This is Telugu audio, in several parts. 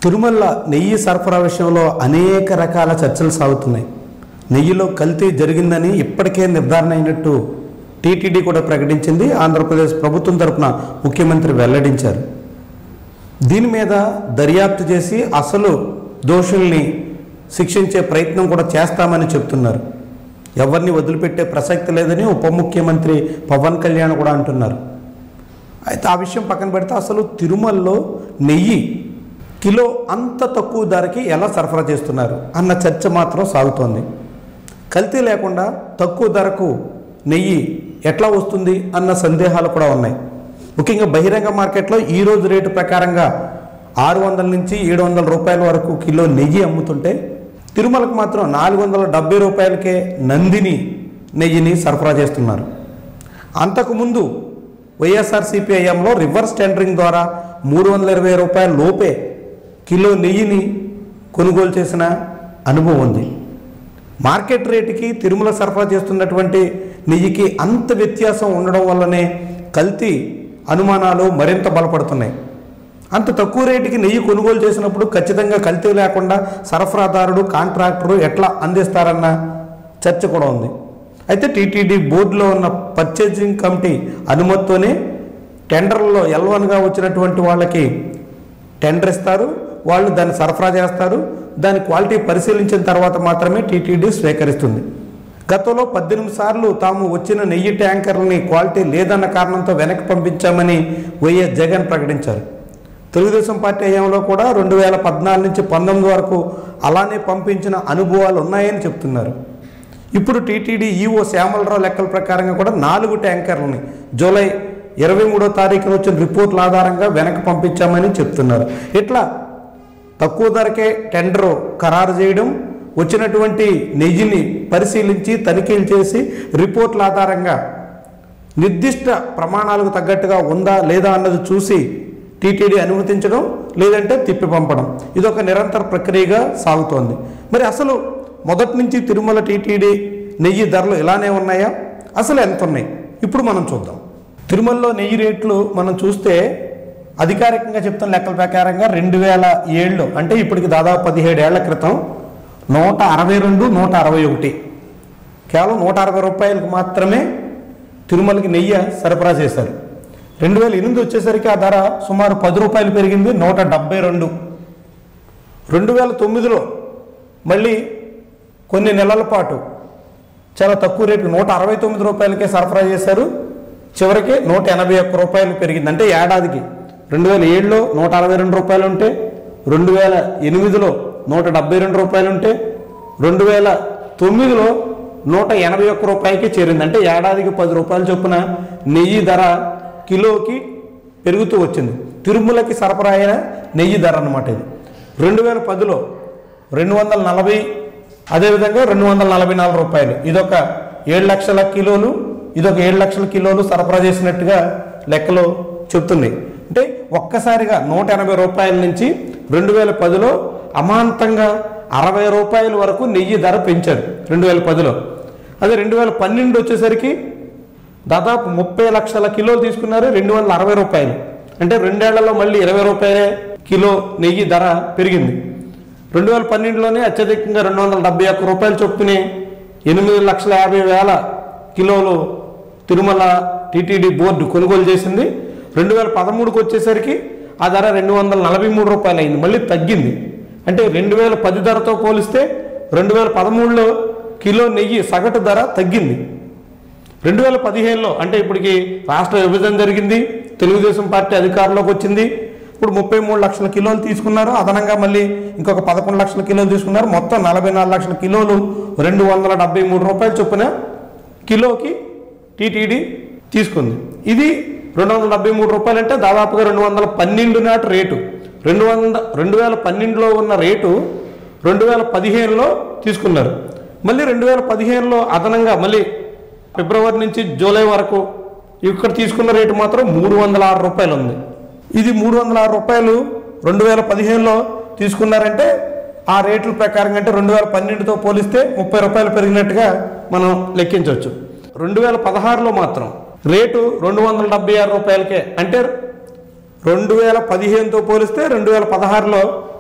తిరుమల నెయ్యి సరఫరా విషయంలో అనేక రకాల చర్చలు సాగుతున్నాయి నెయ్యిలో కల్తీ జరిగిందని ఇప్పటికే నిర్ధారణ అయినట్టు టీటీడీ కూడా ప్రకటించింది ఆంధ్రప్రదేశ్ ప్రభుత్వం తరపున ముఖ్యమంత్రి వెల్లడించారు దీని మీద దర్యాప్తు చేసి అసలు దోషుల్ని శిక్షించే ప్రయత్నం కూడా చేస్తామని చెప్తున్నారు ఎవరిని వదిలిపెట్టే ప్రసక్తి లేదని ఉప ముఖ్యమంత్రి పవన్ కళ్యాణ్ కూడా అంటున్నారు అయితే ఆ విషయం పక్కన పెడితే అసలు తిరుమలలో నెయ్యి కిలో అంత తక్కువ ధరకి ఎలా సరఫరా చేస్తున్నారు అన్న చర్చ మాత్రం సాగుతోంది కల్తీ లేకుండా తక్కువ ధరకు నెయ్యి ఎట్లా వస్తుంది అన్న సందేహాలు కూడా ఉన్నాయి ముఖ్యంగా బహిరంగ మార్కెట్లో ఈ రోజు రేటు ప్రకారంగా ఆరు వందల నుంచి ఏడు వందల రూపాయల వరకు కిలో నెయ్యి అమ్ముతుంటే తిరుమలకు మాత్రం నాలుగు వందల డెబ్బై రూపాయలకే నందిని నెయ్యిని సరఫరా చేస్తున్నారు అంతకుముందు వైఎస్ఆర్సీపీ హయాంలో రివర్స్ టెండరింగ్ ద్వారా మూడు వందల ఇరవై రూపాయల లోపే కిలో నెయ్యిని కొనుగోలు చేసిన అనుభవం ఉంది మార్కెట్ రేటుకి తిరుమల సరఫరా చేస్తున్నటువంటి నెయ్యికి అంత వ్యత్యాసం ఉండడం వల్లనే కల్తీ అనుమానాలు మరింత బలపడుతున్నాయి అంత తక్కువ రేటుకి నెయ్యి కొనుగోలు చేసినప్పుడు ఖచ్చితంగా కల్తీ లేకుండా సరఫరాదారుడు కాంట్రాక్టరు ఎట్లా అందిస్తారన్న చర్చ కూడా ఉంది అయితే టీటీడీ బోర్డులో ఉన్న పర్చేజింగ్ కమిటీ అనుమతితోనే టెండర్లలో ఎల్వన్గా వచ్చినటువంటి వాళ్ళకి టెండర్ ఇస్తారు వాళ్ళు దాన్ని సరఫరా చేస్తారు దాని క్వాలిటీ పరిశీలించిన తర్వాత మాత్రమే టీటీడీ స్వీకరిస్తుంది గతంలో పద్దెనిమిది సార్లు తాము వచ్చిన నెయ్యి ట్యాంకర్లని క్వాలిటీ లేదన్న కారణంతో వెనక్కి పంపించామని వైఎస్ జగన్ ప్రకటించారు తెలుగుదేశం పార్టీ హయాంలో కూడా రెండు వేల పద్నాలుగు నుంచి పంతొమ్మిది వరకు అలానే పంపించిన అనుభవాలు ఉన్నాయని చెప్తున్నారు ఇప్పుడు టీటీడీ ఈఓ శ్యామలరావు లెక్కల ప్రకారంగా కూడా నాలుగు ట్యాంకర్లని జూలై ఇరవై మూడో తారీఖున వచ్చిన రిపోర్ట్ల ఆధారంగా వెనక్కి పంపించామని చెప్తున్నారు ఇట్లా తక్కువ ధరకే టెండర్ ఖరారు చేయడం వచ్చినటువంటి నెయ్యిని పరిశీలించి తనిఖీలు చేసి రిపోర్ట్ల ఆధారంగా నిర్దిష్ట ప్రమాణాలకు తగ్గట్టుగా ఉందా లేదా అన్నది చూసి టీటీడీ అనుమతించడం లేదంటే తిప్పి పంపడం ఇదొక నిరంతర ప్రక్రియగా సాగుతోంది మరి అసలు మొదటి నుంచి తిరుమల టీటీడీ నెయ్యి ధరలు ఇలానే ఉన్నాయా అసలు ఎంత ఉన్నాయి ఇప్పుడు మనం చూద్దాం తిరుమలలో నెయ్యి రేట్లు మనం చూస్తే అధికారికంగా చెప్తున్న లెక్కల ప్రకారంగా రెండు వేల ఏళ్ళు అంటే ఇప్పటికి దాదాపు పదిహేడు ఏళ్ల క్రితం నూట అరవై రెండు నూట అరవై ఒకటి కేవలం నూట అరవై రూపాయలకు మాత్రమే తిరుమలకి నెయ్యి సరఫరా చేశారు రెండు వేల ఎనిమిది వచ్చేసరికి ఆ ధర సుమారు పది రూపాయలు పెరిగింది నూట డెబ్బై రెండు రెండు వేల తొమ్మిదిలో మళ్ళీ కొన్ని నెలల పాటు చాలా తక్కువ రేటు నూట అరవై తొమ్మిది రూపాయలకే సరఫరా చేశారు చివరికి నూట ఎనభై ఒక్క రూపాయలు పెరిగింది అంటే ఏడాదికి రెండు వేల ఏడులో నూట అరవై రెండు రూపాయలు ఉంటే రెండు వేల ఎనిమిదిలో నూట డెబ్బై రెండు రూపాయలు ఉంటే రెండు వేల తొమ్మిదిలో నూట ఎనభై ఒక్క రూపాయలకి చేరింది అంటే ఏడాదికి పది రూపాయల చొప్పున నెయ్యి ధర కిలోకి పెరుగుతూ వచ్చింది తిరుమలకి సరఫరా అయిన నెయ్యి ధర అన్నమాట ఇది రెండు వేల పదిలో రెండు వందల నలభై అదేవిధంగా రెండు వందల నలభై నాలుగు రూపాయలు ఇదొక ఏడు లక్షల కిలోలు ఇదొక ఏడు లక్షల కిలోలు సరఫరా చేసినట్టుగా లెక్కలు చెప్తున్నాయి అంటే ఒక్కసారిగా నూట ఎనభై రూపాయల నుంచి రెండు వేల పదిలో అమాంతంగా అరవై రూపాయల వరకు నెయ్యి ధర పెంచారు రెండు వేల పదిలో అదే రెండు వేల పన్నెండు వచ్చేసరికి దాదాపు ముప్పై లక్షల కిలోలు తీసుకున్నారు రెండు వందల అరవై రూపాయలు అంటే రెండేళ్లలో మళ్ళీ ఇరవై రూపాయలే కిలో నెయ్యి ధర పెరిగింది రెండు వేల పన్నెండులోనే అత్యధికంగా రెండు వందల డెబ్బై ఒక్క రూపాయలు చొప్పునే ఎనిమిది లక్షల యాభై వేల కిలోలు తిరుమల టీటీడీ బోర్డు కొనుగోలు చేసింది రెండు వేల పదమూడుకి వచ్చేసరికి ఆ ధర రెండు వందల నలభై మూడు రూపాయలు అయింది మళ్ళీ తగ్గింది అంటే రెండు వేల పది ధరతో పోలిస్తే రెండు వేల పదమూడులో కిలో నెయ్యి సగటు ధర తగ్గింది రెండు వేల పదిహేనులో అంటే ఇప్పటికి రాష్ట్ర విభజన జరిగింది తెలుగుదేశం పార్టీ అధికారంలోకి వచ్చింది ఇప్పుడు ముప్పై మూడు లక్షల కిలోలు తీసుకున్నారు అదనంగా మళ్ళీ ఇంకొక పదకొండు లక్షల కిలోలు తీసుకున్నారు మొత్తం నలభై నాలుగు లక్షల కిలోలు రెండు వందల డెబ్బై మూడు రూపాయలు చొప్పున కిలోకి టీటీడీ తీసుకుంది ఇది రెండు వందల డెబ్బై మూడు రూపాయలు అంటే దాదాపుగా రెండు వందల పన్నెండు నాటి రేటు రెండు వంద రెండు వేల పన్నెండులో ఉన్న రేటు రెండు వేల పదిహేనులో తీసుకున్నారు మళ్ళీ రెండు వేల పదిహేనులో అదనంగా మళ్ళీ ఫిబ్రవరి నుంచి జూలై వరకు ఇక్కడ తీసుకున్న రేటు మాత్రం మూడు వందల ఆరు రూపాయలు ఉంది ఇది మూడు వందల ఆరు రూపాయలు రెండు వేల పదిహేనులో తీసుకున్నారంటే ఆ రేట్ల ప్రకారంగా అంటే రెండు వేల పన్నెండుతో పోలిస్తే ముప్పై రూపాయలు పెరిగినట్టుగా మనం లెక్కించవచ్చు రెండు వేల పదహారులో మాత్రం రేటు రెండు వందల డెబ్బై ఆరు రూపాయలకే అంటే రెండు వేల పదిహేనుతో పోలిస్తే రెండు వేల పదహారులో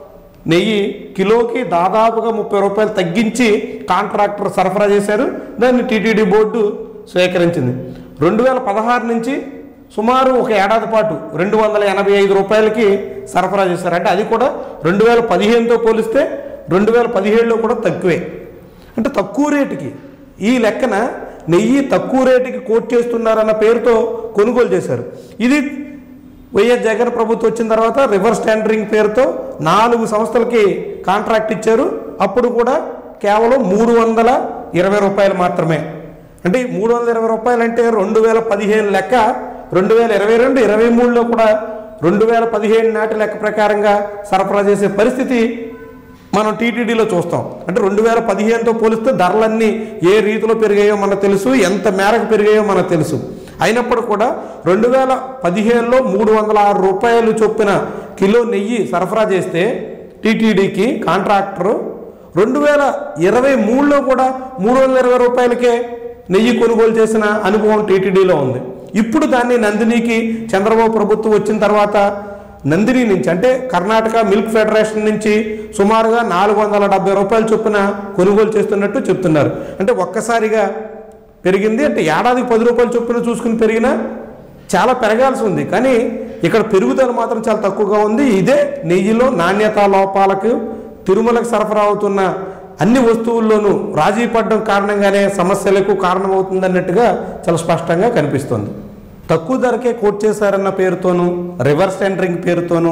నెయ్యి కిలోకి దాదాపుగా ముప్పై రూపాయలు తగ్గించి కాంట్రాక్టర్ సరఫరా చేశారు దాన్ని టీటీడీ బోర్డు స్వీకరించింది రెండు వేల పదహారు నుంచి సుమారు ఒక ఏడాది పాటు రెండు వందల ఎనభై ఐదు రూపాయలకి సరఫరా చేశారు అంటే అది కూడా రెండు వేల పదిహేనుతో పోలిస్తే రెండు వేల పదిహేడులో కూడా తక్కువే అంటే తక్కువ రేటుకి ఈ లెక్కన నెయ్యి తక్కువ రేటుకి కోట్ చేస్తున్నారన్న పేరుతో కొనుగోలు చేశారు ఇది వైఎస్ జగన్ ప్రభుత్వం వచ్చిన తర్వాత రివర్స్ టెండరింగ్ పేరుతో నాలుగు సంస్థలకి కాంట్రాక్ట్ ఇచ్చారు అప్పుడు కూడా కేవలం మూడు వందల ఇరవై రూపాయలు మాత్రమే అంటే మూడు వందల ఇరవై రూపాయలు అంటే రెండు వేల పదిహేను లెక్క రెండు వేల ఇరవై రెండు ఇరవై మూడులో కూడా రెండు వేల పదిహేను నాటి లెక్క ప్రకారంగా సరఫరా చేసే పరిస్థితి మనం టీటీడీలో చూస్తాం అంటే రెండు వేల పదిహేనుతో పోలిస్తే ధరలన్నీ ఏ రీతిలో పెరిగాయో మనకు తెలుసు ఎంత మేరకు పెరిగాయో మనకు తెలుసు అయినప్పుడు కూడా రెండు వేల పదిహేనులో మూడు వందల ఆరు రూపాయలు చొప్పున కిలో నెయ్యి సరఫరా చేస్తే టీటీడీకి కాంట్రాక్టరు రెండు వేల ఇరవై మూడులో కూడా మూడు వందల ఇరవై రూపాయలకే నెయ్యి కొనుగోలు చేసిన అనుభవం టీటీడీలో ఉంది ఇప్పుడు దాన్ని నందినికి చంద్రబాబు ప్రభుత్వం వచ్చిన తర్వాత నందిని నుంచి అంటే కర్ణాటక మిల్క్ ఫెడరేషన్ నుంచి సుమారుగా నాలుగు వందల డెబ్బై రూపాయల చొప్పున కొనుగోలు చేస్తున్నట్టు చెప్తున్నారు అంటే ఒక్కసారిగా పెరిగింది అంటే ఏడాదికి పది రూపాయల చొప్పున చూసుకుని పెరిగినా చాలా పెరగాల్సి ఉంది కానీ ఇక్కడ పెరుగుదల మాత్రం చాలా తక్కువగా ఉంది ఇదే నెయ్యిలో నాణ్యత లోపాలకు తిరుమలకు సరఫరా అవుతున్న అన్ని వస్తువుల్లోనూ రాజీ పడడం కారణంగానే సమస్యలకు కారణమవుతుందన్నట్టుగా చాలా స్పష్టంగా కనిపిస్తుంది తక్కువ ధరకే కోట్ చేశారన్న పేరుతోనూ రివర్స్ టెండరింగ్ పేరుతోనూ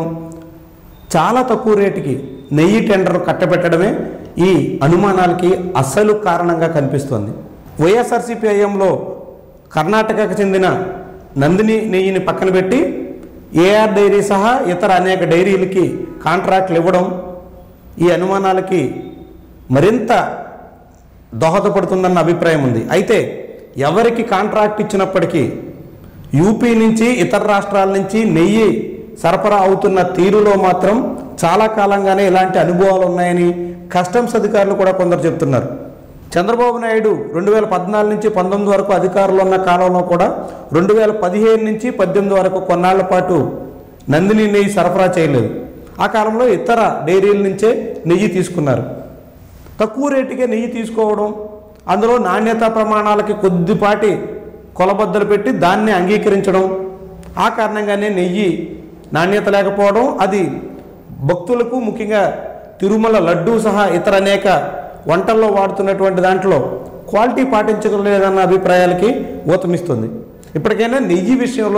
చాలా తక్కువ రేటుకి నెయ్యి టెండర్ కట్టబెట్టడమే ఈ అనుమానాలకి అసలు కారణంగా కనిపిస్తోంది వైఎస్ఆర్సీపీ హయాంలో కర్ణాటకకు చెందిన నందిని నెయ్యిని పక్కన పెట్టి ఏఆర్ డైరీ సహా ఇతర అనేక డైరీలకి కాంట్రాక్ట్లు ఇవ్వడం ఈ అనుమానాలకి మరింత దోహదపడుతుందన్న అభిప్రాయం ఉంది అయితే ఎవరికి కాంట్రాక్ట్ ఇచ్చినప్పటికీ యూపీ నుంచి ఇతర రాష్ట్రాల నుంచి నెయ్యి సరఫరా అవుతున్న తీరులో మాత్రం చాలా కాలంగానే ఇలాంటి అనుభవాలు ఉన్నాయని కస్టమ్స్ అధికారులు కూడా కొందరు చెప్తున్నారు చంద్రబాబు నాయుడు రెండు వేల పద్నాలుగు నుంచి పంతొమ్మిది వరకు అధికారులు ఉన్న కాలంలో కూడా రెండు వేల పదిహేను నుంచి పద్దెనిమిది వరకు కొన్నాళ్ల పాటు నందిని నెయ్యి సరఫరా చేయలేదు ఆ కాలంలో ఇతర డైరీల నుంచే నెయ్యి తీసుకున్నారు తక్కువ రేటుకే నెయ్యి తీసుకోవడం అందులో నాణ్యతా ప్రమాణాలకి కొద్దిపాటి కొలబద్దలు పెట్టి దాన్ని అంగీకరించడం ఆ కారణంగానే నెయ్యి నాణ్యత లేకపోవడం అది భక్తులకు ముఖ్యంగా తిరుమల లడ్డూ సహా ఇతర అనేక వంటల్లో వాడుతున్నటువంటి దాంట్లో క్వాలిటీ పాటించలేదన్న అభిప్రాయాలకి ఊతమిస్తుంది ఇప్పటికైనా నెయ్యి విషయంలో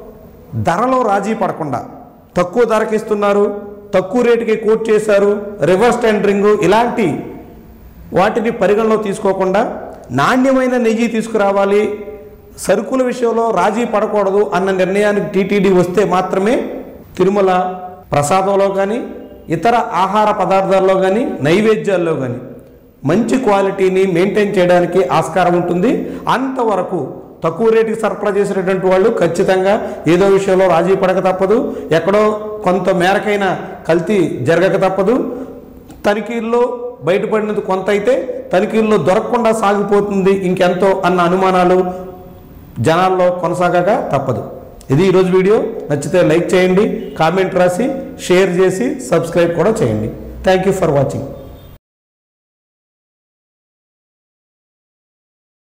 ధరలో రాజీ పడకుండా తక్కువ ధరకి ఇస్తున్నారు తక్కువ రేటుకి కోట్ చేశారు రివర్స్ టెండరింగ్ ఇలాంటి వాటిని పరిగణలో తీసుకోకుండా నాణ్యమైన నెయ్యి తీసుకురావాలి సరుకుల విషయంలో రాజీ పడకూడదు అన్న నిర్ణయానికి టీటీడీ వస్తే మాత్రమే తిరుమల ప్రసాదంలో కానీ ఇతర ఆహార పదార్థాల్లో కానీ నైవేద్యాల్లో కానీ మంచి క్వాలిటీని మెయింటైన్ చేయడానికి ఆస్కారం ఉంటుంది అంతవరకు తక్కువ రేటుకి సరఫరా చేసినటువంటి వాళ్ళు ఖచ్చితంగా ఏదో విషయంలో రాజీ పడక తప్పదు ఎక్కడో కొంత మేరకైన కల్తీ జరగక తప్పదు తనిఖీల్లో బయటపడినది కొంత అయితే తనిఖీల్లో దొరకకుండా సాగిపోతుంది ఇంకెంతో అన్న అనుమానాలు జనాల్లో కొనసాగక తప్పదు ఇది ఈరోజు వీడియో నచ్చితే లైక్ చేయండి కామెంట్ రాసి షేర్ చేసి సబ్స్క్రైబ్ కూడా చేయండి థ్యాంక్ యూ ఫర్ వాచింగ్